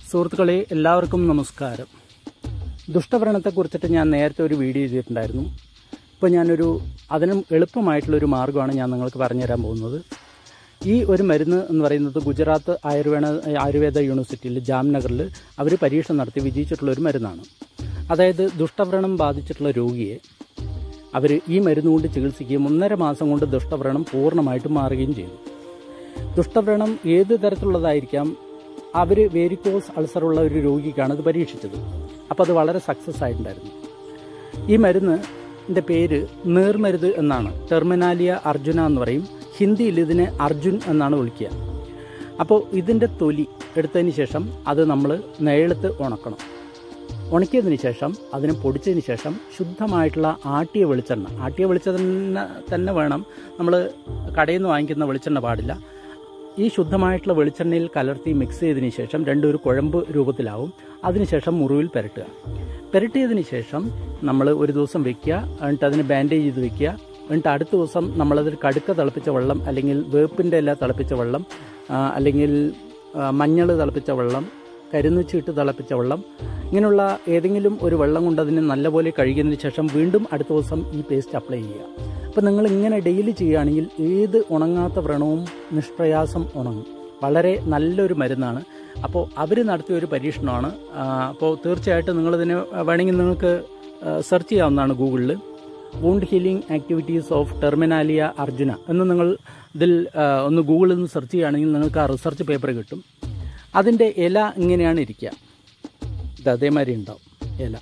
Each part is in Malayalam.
സുഹൃത്തുക്കളെ എല്ലാവർക്കും നമസ്കാരം ദുഷ്ടവ്രണത്തെക്കുറിച്ചിട്ട് ഞാൻ നേരത്തെ ഒരു വീഡിയോ ചെയ്തിട്ടുണ്ടായിരുന്നു ഇപ്പോൾ ഞാനൊരു അതിനും എളുപ്പമായിട്ടുള്ളൊരു മാർഗ്ഗമാണ് ഞാൻ നിങ്ങൾക്ക് പറഞ്ഞുതരാൻ പോകുന്നത് ഈ ഒരു മരുന്ന് എന്ന് പറയുന്നത് ഗുജറാത്ത് ആയുർവേദ ആയുർവേദ യൂണിവേഴ്സിറ്റിയിൽ ജാംനഗറിൽ അവർ പരീക്ഷ നടത്തി വിജയിച്ചിട്ടുള്ള ഒരു മരുന്നാണ് അതായത് ദുഷ്ടവ്രണം ബാധിച്ചിട്ടുള്ള രോഗിയെ അവർ ഈ മരുന്ന് കൊണ്ട് ചികിത്സിക്കുകയും ഒന്നര മാസം കൊണ്ട് ദുഷ്ടവ്രണം പൂർണ്ണമായിട്ടും മാറുകയും ചെയ്തു ദുഷ്ടവ്രണം ഏത് തരത്തിലുള്ളതായിരിക്കാം അവർ വേരിക്കോസ് അൾസറുള്ള ഒരു രോഗിക്കാണ് ഇത് പരീക്ഷിച്ചത് അപ്പോൾ അത് വളരെ സക്സസ് ആയിട്ടുണ്ടായിരുന്നു ഈ മരുന്നിൻ്റെ പേര് നീർമരുത് എന്നാണ് ടെർമിനാലിയ അർജുന എന്ന് പറയും ഹിന്ദിയിൽ ഇതിനെ അർജുൻ എന്നാണ് വിളിക്കുക അപ്പോൾ ഇതിൻ്റെ തൊലി എടുത്തതിന് ശേഷം അത് നമ്മൾ നേളത്ത് ഉണക്കണം ഉണക്കിയതിന് ശേഷം അതിനെ പൊടിച്ചതിന് ശേഷം ശുദ്ധമായിട്ടുള്ള ആട്ടിയ വെളിച്ചെണ്ണ ആട്ടിയ വെളിച്ചെണ്ണ തന്നെ വേണം നമ്മൾ കടയിൽ നിന്ന് വാങ്ങിക്കുന്ന വെളിച്ചെണ്ണ പാടില്ല ഈ ശുദ്ധമായിട്ടുള്ള വെളിച്ചെണ്ണയിൽ കലർത്തി മിക്സ് ചെയ്തതിന് ശേഷം രണ്ടും ഒരു കുഴമ്പ് രൂപത്തിലാവും അതിനുശേഷം മുറിവിൽ പുരട്ടുക പുരട്ടിയതിന് ശേഷം നമ്മൾ ഒരു ദിവസം വെക്കുക എന്നിട്ട് അതിന് ബാൻഡേജ് ചെയ്ത് വെക്കുക എന്നിട്ട് അടുത്ത ദിവസം നമ്മളതിൽ കടുക്ക തിളപ്പിച്ച വെള്ളം അല്ലെങ്കിൽ വേപ്പിൻ്റെ ഇല തിളപ്പിച്ച വെള്ളം ആ, അല്ലെങ്കിൽ മഞ്ഞൾ തിളപ്പിച്ച വെള്ളം കരുന്നുച്ചിട്ട് തിളപ്പിച്ച വെള്ളം ഇങ്ങനെയുള്ള ഏതെങ്കിലും ഒരു വെള്ളം കൊണ്ട് അതിനെ നല്ലപോലെ കഴുകിയതിന് ശേഷം വീണ്ടും അടുത്ത ദിവസം ഈ പേസ്റ്റ് അപ്ലൈ ചെയ്യുക അപ്പോൾ നിങ്ങൾ ഇങ്ങനെ ഡെയിലി ചെയ്യുകയാണെങ്കിൽ ഏത് ഉണങ്ങാത്ത വ്രണവും നിഷ്പ്രയാസം ഉണങ്ങും വളരെ നല്ലൊരു മരുന്നാണ് അപ്പോൾ അവർ നടത്തിയ ഒരു പരീക്ഷണമാണ് ആ, അപ്പോൾ തീർച്ചയായിട്ടും നിങ്ങളിതിനെ വേണമെങ്കിൽ നിങ്ങൾക്ക് സെർച്ച് ചെയ്യാവുന്നതാണ് ഗൂഗിളിൽ wound healing activities of Terminalia arjuna എന്ന് നിങ്ങൾ ഇതിൽ ആ, ഒന്ന് ഗൂഗിളിൽ നിന്ന് സെർച്ച് ചെയ്യുകയാണെങ്കിൽ നിങ്ങൾക്ക് ആ റിസർച്ച് പേപ്പർ കിട്ടും അതിൻ്റെ ഇല ഇങ്ങനെയാണ് ഇരിക്കുക ഇത് അതേമാതിരി ഉണ്ടാവും ഇല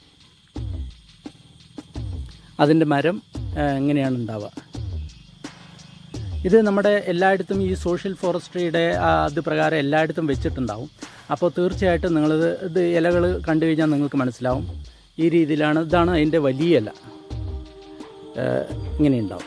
അതിൻ്റെ മരം ആ, ഇങ്ങനെയാണ് ഉണ്ടാവുക ഇത് നമ്മുടെ എല്ലായിടത്തും ഈ സോഷ്യൽ ഫോറസ്ട്രിയുടെ ആ, അത് പ്രകാരം എല്ലായിടത്തും വെച്ചിട്ടുണ്ടാവും അപ്പോൾ തീർച്ചയായിട്ടും നിങ്ങളിത് ഇത് ഇലകൾ കണ്ടു കഴിഞ്ഞാൽ നിങ്ങൾക്ക് മനസ്സിലാവും ഈ രീതിയിലാണ് ഇതാണ് അതിൻ്റെ വലിയ ഇല ആ, ഇങ്ങനെ ഉണ്ടാവും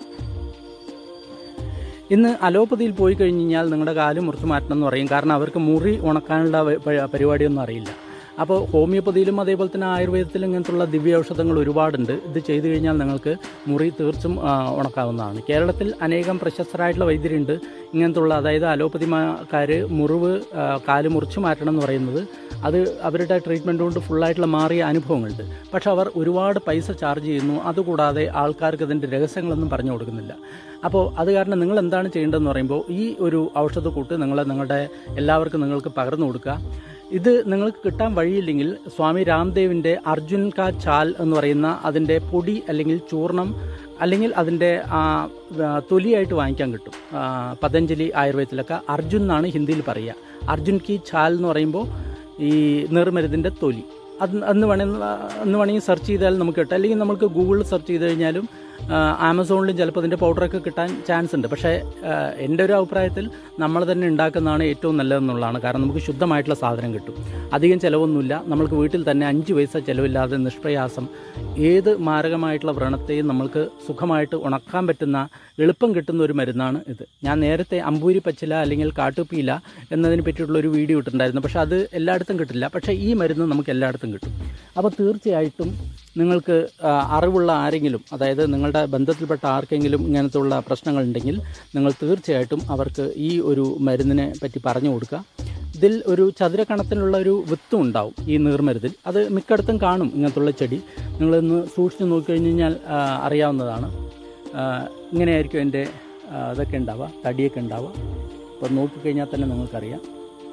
ഇന്ന് അലോപ്പതിയിൽ പോയി കഴിഞ്ഞ് കഴിഞ്ഞാൽ നിങ്ങളുടെ കാല് മുറിച്ച് മാറ്റണം എന്ന് പറയും കാരണം അവർക്ക് മുറി ഉണക്കാനുള്ള വ- പ- പരിപാടിയൊന്നും അറിയില്ല അപ്പോൾ ഹോമിയോപ്പതിയിലും അതേപോലെ തന്നെ ആയുർവേദത്തിലും ഇങ്ങനത്തുള്ള ദിവ്യ ഔഷധങ്ങൾ ഒരുപാടുണ്ട് ഇത് ചെയ്തു കഴിഞ്ഞാൽ നിങ്ങൾക്ക് മുറി തീർച്ചും ആ, ഉണക്കാവുന്നതാണ് കേരളത്തിൽ അനേകം പ്രശസ്തരായിട്ടുള്ള വൈദ്യരുണ്ട് ഇങ്ങനത്തുള്ള അതായത് അലോപ്പതിമാക്കാർ മുറിവ് ആ, കാല് മുറിച്ച് മാറ്റണം എന്ന് പറയുന്നത് അത് അവരുടെ ട്രീറ്റ്മെൻറ്റ് കൊണ്ട് ഫുള്ളായിട്ടുള്ള മാറിയ അനുഭവങ്ങളുണ്ട് പക്ഷെ അവർ ഒരുപാട് പൈസ ചാർജ് ചെയ്യുന്നു അതുകൂടാതെ ആൾക്കാർക്ക് അതിൻ്റെ രഹസ്യങ്ങളൊന്നും പറഞ്ഞു കൊടുക്കുന്നില്ല അപ്പോൾ അത് കാരണം നിങ്ങൾ എന്താണ് ചെയ്യേണ്ടതെന്ന് പറയുമ്പോൾ ഈ ഒരു ഔഷധക്കൂട്ട് നിങ്ങൾ നിങ്ങളുടെ എല്ലാവർക്കും നിങ്ങൾക്ക് പകർന്നു കൊടുക്കുക ഇത് നിങ്ങൾക്ക് കിട്ടാൻ വഴിയില്ലെങ്കിൽ സ്വാമി രാംദേവിൻ്റെ അർജുൻ കാ ചാൽ എന്ന് പറയുന്ന അതിൻ്റെ പൊടി അല്ലെങ്കിൽ ചൂർണം അല്ലെങ്കിൽ അതിൻ്റെ ആ, ആ, തൊലിയായിട്ട് വാങ്ങിക്കാൻ കിട്ടും ആ, പതഞ്ജലി ആയുർവേദത്തിലൊക്കെ അർജുൻ എന്നാണ് ഹിന്ദിയിൽ പറയുക അർജുൻ കി ചാൽ എന്ന് പറയുമ്പോൾ ഈ നീർമരുതിൻ്റെ തൊലി അത് അന്ന് വേണമെങ്കിൽ അന്ന് വേണമെങ്കിൽ സെർച്ച് ചെയ്താൽ നമുക്ക് കിട്ടും അല്ലെങ്കിൽ നമുക്ക് ഗൂഗിളിൽ സെർച്ച് ചെയ്ത് കഴിഞ്ഞാലും ആ, ആമസോണിലും ചിലപ്പോൾ ഇതിൻ്റെ പൗഡറൊക്കെ കിട്ടാൻ ചാൻസ് ഉണ്ട് പക്ഷേ ആ, എൻ്റെ ഒരു അഭിപ്രായത്തിൽ നമ്മൾ തന്നെ ഉണ്ടാക്കുന്നതാണ് ഏറ്റവും നല്ലതെന്നുള്ളതാണ് കാരണം നമുക്ക് ശുദ്ധമായിട്ടുള്ള സാധനം കിട്ടും അധികം ചിലവൊന്നുമില്ല നമ്മൾക്ക് വീട്ടിൽ തന്നെ അഞ്ച് പൈസ ചിലവില്ലാതെ നിഷ്പ്രയാസം ഏത് മാരകമായിട്ടുള്ള വ്രണത്തെയും നമ്മൾക്ക് സുഖമായിട്ട് ഉണക്കാൻ പറ്റുന്ന എളുപ്പം കിട്ടുന്ന ഒരു മരുന്നാണ് ഇത് ഞാൻ നേരത്തെ അമ്പൂരി പച്ചില അല്ലെങ്കിൽ കാട്ടുപ്പീല എന്നതിനെ പറ്റിയിട്ടുള്ള ഒരു വീഡിയോ ഇട്ടിട്ടുണ്ടായിരുന്നു പക്ഷേ അത് എല്ലായിടത്തും കിട്ടില്ല പക്ഷേ ഈ മരുന്ന് നമുക്ക് എല്ലായിടത്തും കിട്ടും അപ്പോൾ തീർച്ചയായിട്ടും നിങ്ങൾക്ക് ആ, അറിവുള്ള ആരെങ്കിലും അതായത് നിങ്ങളുടെ ബന്ധത്തിൽപ്പെട്ട ആർക്കെങ്കിലും ഇങ്ങനത്തെ ഉള്ള പ്രശ്നങ്ങളുണ്ടെങ്കിൽ നിങ്ങൾ തീർച്ചയായിട്ടും അവർക്ക് ഈ ഒരു മരുന്നിനെ പറ്റി പറഞ്ഞു കൊടുക്കുക ഇതിൽ ഒരു ചതുരക്കണത്തിലുള്ള ഒരു വിത്തും ഉണ്ടാവും ഈ നീർമരുതിൽ അത് മിക്കയിടത്തും കാണും ഇങ്ങനത്തുള്ള ചെടി നിങ്ങളൊന്ന് സൂക്ഷിച്ച് നോക്കിക്കഴിഞ്ഞ് കഴിഞ്ഞാൽ ആ, അറിയാവുന്നതാണ് ആ, ഇങ്ങനെയായിരിക്കും എൻ്റെ ആ, ഇതൊക്കെ ഉണ്ടാവുക തടിയൊക്കെ ഉണ്ടാവുക അപ്പോൾ നോക്കിക്കഴിഞ്ഞാൽ തന്നെ നിങ്ങൾക്കറിയാം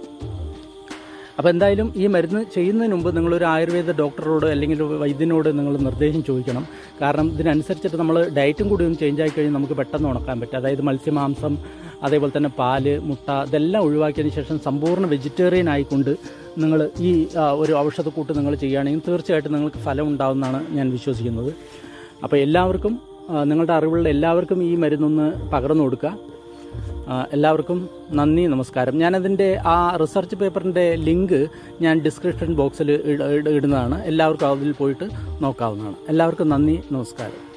അപ്പോൾ എന്തായാലും ഈ മരുന്ന് ചെയ്യുന്നതിന് മുമ്പ് നിങ്ങളൊരു ആയുർവേദ ഡോക്ടറോട് അല്ലെങ്കിൽ ഒരു വൈദ്യനോട് നിങ്ങൾ നിർദ്ദേശം ചോദിക്കണം കാരണം ഇതിനനുസരിച്ചിട്ട് നമ്മൾ ഡയറ്റും കൂടി ഒന്ന് ചേഞ്ച് ആയി കഴിഞ്ഞാൽ നമുക്ക് പെട്ടെന്ന് ഉണക്കാൻ പറ്റും അതായത് മത്സ്യമാംസം അതേപോലെ തന്നെ പാല് മുട്ട ഇതെല്ലാം ഒഴിവാക്കിയതിന് ശേഷം സമ്പൂർണ്ണ വെജിറ്റേറിയൻ ആയിക്കൊണ്ട് നിങ്ങൾ ഈ ആ, ഒരു ഔഷധക്കൂട്ട് നിങ്ങൾ ചെയ്യുകയാണെങ്കിൽ തീർച്ചയായിട്ടും നിങ്ങൾക്ക് ഫലം ഉണ്ടാവുമെന്നാണ് ഞാൻ വിശ്വസിക്കുന്നത് അപ്പോൾ എല്ലാവർക്കും ആ, നിങ്ങളുടെ അറിവുള്ള എല്ലാവർക്കും ഈ മരുന്നൊന്ന് പകർന്നു കൊടുക്കുക ആ, എല്ലാവർക്കും നന്ദി നമസ്കാരം ഞാനതിൻ്റെ ആ റിസർച്ച് പേപ്പറിൻ്റെ ലിങ്ക് ഞാൻ ഡിസ്ക്രിപ്ഷൻ ബോക്സിൽ ഇടുന്നതാണ് എല്ലാവർക്കും അതിൽ പോയിട്ട് നോക്കാവുന്നതാണ് എല്ലാവർക്കും നന്ദി നമസ്കാരം